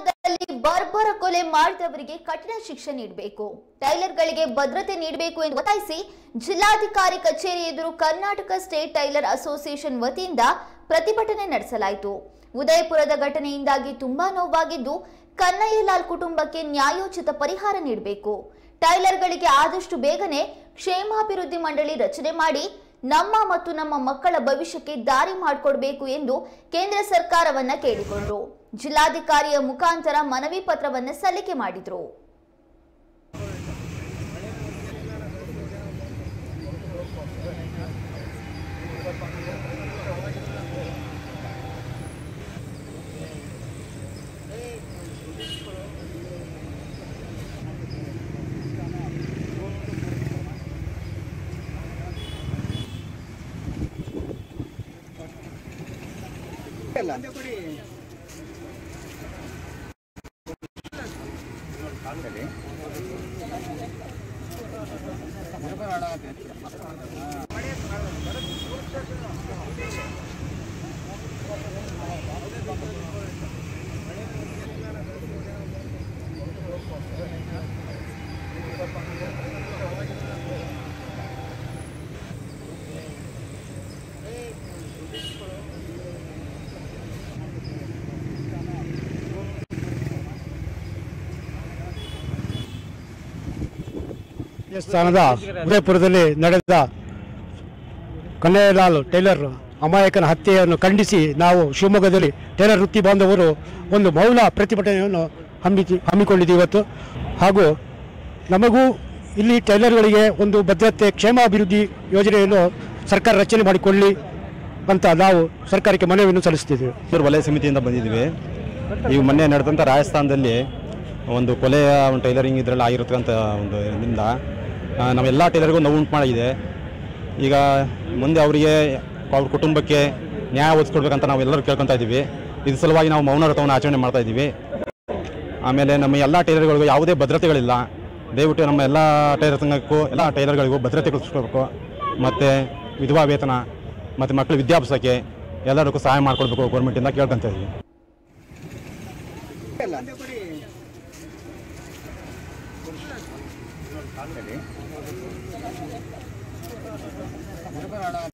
ವಿಧಾನದಲ್ಲಿ ಬರ್ಬರ ಕೊಲೆ ಮಾಡಿದವರಿಗೆ ಕಠಿಣ ಶಿಕ್ಷೆ ನೀಡಬೇಕು ಟೈಲರ್ಗಳಿಗೆ ಭದ್ರತೆ ನೀಡಬೇಕು ಎಂದು ಒತ್ತಾಯಿಸಿ ಜಿಲ್ಲಾಧಿಕಾರಿ ಕಚೇರಿ ಎದುರು ಕರ್ನಾಟಕ ಸ್ಟೇಟ್ ಟೈಲರ್ ಅಸೋಸಿಯೇಷನ್ ವತಿಯಿಂದ ಪ್ರತಿಭಟನೆ ನಡೆಸಲಾಯಿತು ಉದಯಪುರದ ಘಟನೆಯಿಂದಾಗಿ ತುಂಬಾ ನೋವಾಗಿದ್ದು ಕನ್ನಯ್ಯಲಾಲ್ ಕುಟುಂಬಕ್ಕೆ ನ್ಯಾಯೋಚಿತ ಪರಿಹಾರ ನೀಡಬೇಕು ಟೈಲರ್ಗಳಿಗೆ ಆದಷ್ಟು ಬೇಗನೆ ಕ್ಷೇಮಾಭಿವೃದ್ಧಿ ಮಂಡಳಿ ರಚನೆ ಮಾಡಿ ನಮ್ಮ ಮತ್ತು ನಮ್ಮ ಮಕ್ಕಳ ಭವಿಷ್ಯಕ್ಕೆ ದಾರಿ ಮಾಡಿಕೊಡ್ಬೇಕು ಎಂದು ಕೇಂದ್ರ ಸರ್ಕಾರವನ್ನ ಕೇಳಿಕೊಂಡ್ರು ಜಿಲ್ಲಾಧಿಕಾರಿಯ ಮುಖಾಂತರ ಮನವಿ ಪತ್ರವನ್ನ ಸಲ್ಲಿಕೆ ಮಾಡಿದ್ರು ದೇವಸ್ಥಾನದ ಉದಯಪುರದಲ್ಲಿ ನಡೆದ ಕನ್ನಯ್ಯಲಾಲ್ ಟೈಲರ್ ಅಮಾಯಕನ ಹತ್ಯೆಯನ್ನು ಖಂಡಿಸಿ ನಾವು ಶಿವಮೊಗ್ಗದಲ್ಲಿ ಟೈಲರ್ ವೃತ್ತಿ ಬಾಂಧವರು ಒಂದು ಮೌನ ಪ್ರತಿಭಟನೆಯನ್ನು ಹಮ್ಮಿ ಹಮ್ಮಿಕೊಂಡಿದ್ದೀವಿ ಇವತ್ತು ಹಾಗೂ ನಮಗೂ ಇಲ್ಲಿ ಟೈಲರ್ಗಳಿಗೆ ಒಂದು ಭದ್ರತೆ ಕ್ಷೇಮಾಭಿವೃದ್ಧಿ ಯೋಜನೆಯನ್ನು ಸರ್ಕಾರ ರಚನೆ ಮಾಡಿಕೊಳ್ಳಿ ಅಂತ ನಾವು ಸರ್ಕಾರಕ್ಕೆ ಮನವಿಯನ್ನು ಸಲ್ಲಿಸ್ತಿದ್ದೀವಿ ಬೆಂಗಳೂರು ವಲಯ ಸಮಿತಿಯಿಂದ ಬಂದಿದ್ದೀವಿ ಈಗ ಮೊನ್ನೆ ನಡೆದಂಥ ರಾಜಸ್ಥಾನದಲ್ಲಿ ಒಂದು ಕೊಲೆಯ ಒಂದು ಟೈಲರಿಂಗ್ ಇದರಲ್ಲಿ ಆಗಿರತಕ್ಕಂಥ ಒಂದು ಇದರಿಂದ ಆ, ನಮ್ಮೆಲ್ಲ ಟೈಲರ್ಗೂ ನೋವು ಉಂಟು ಮಾಡಿದೆ ಈಗ ಮುಂದೆ ಅವರಿಗೆ ಅವ್ರ ಕುಟುಂಬಕ್ಕೆ ನ್ಯಾಯ ಒದಗಿಸ್ಕೊಡ್ಬೇಕಂತ ನಾವು ಎಲ್ಲರೂ ಕೇಳ್ಕೊತಾ ಇದ್ದೀವಿ ಇದ್ರ ಸಲುವಾಗಿ ನಾವು ಮೌನ ವ್ರತವನ್ನು ಆಚರಣೆ ಮಾಡ್ತಾ ಇದ್ದೀವಿ ಆಮೇಲೆ ನಮ್ಮ ಎಲ್ಲ ಟೈಲರ್ಗಳಿಗೂ ಯಾವುದೇ ಭದ್ರತೆಗಳಿಲ್ಲ ದಯವಿಟ್ಟು ನಮ್ಮ ಎಲ್ಲ ಟೈಲರ್ ಸಂಘಕ್ಕೂ ಎಲ್ಲ ಟೈಲರ್ಗಳಿಗೂ ಭದ್ರತೆ ಕಲ್ಪಿಸ್ಕೊಡ್ಬೇಕು ಮತ್ತು ವಿಧವಾ ವೇತನ ಮತ್ತು ಮಕ್ಕಳ ವಿದ್ಯಾಭ್ಯಾಸಕ್ಕೆ ಎಲ್ಲರಿಗೂ ಸಹಾಯ ಮಾಡಿಕೊಡ್ಬೇಕು ಗೌರ್ಮೆಂಟಿಂದ ಕೇಳ್ಕೊತಾ ಇದ್ದೀವಿ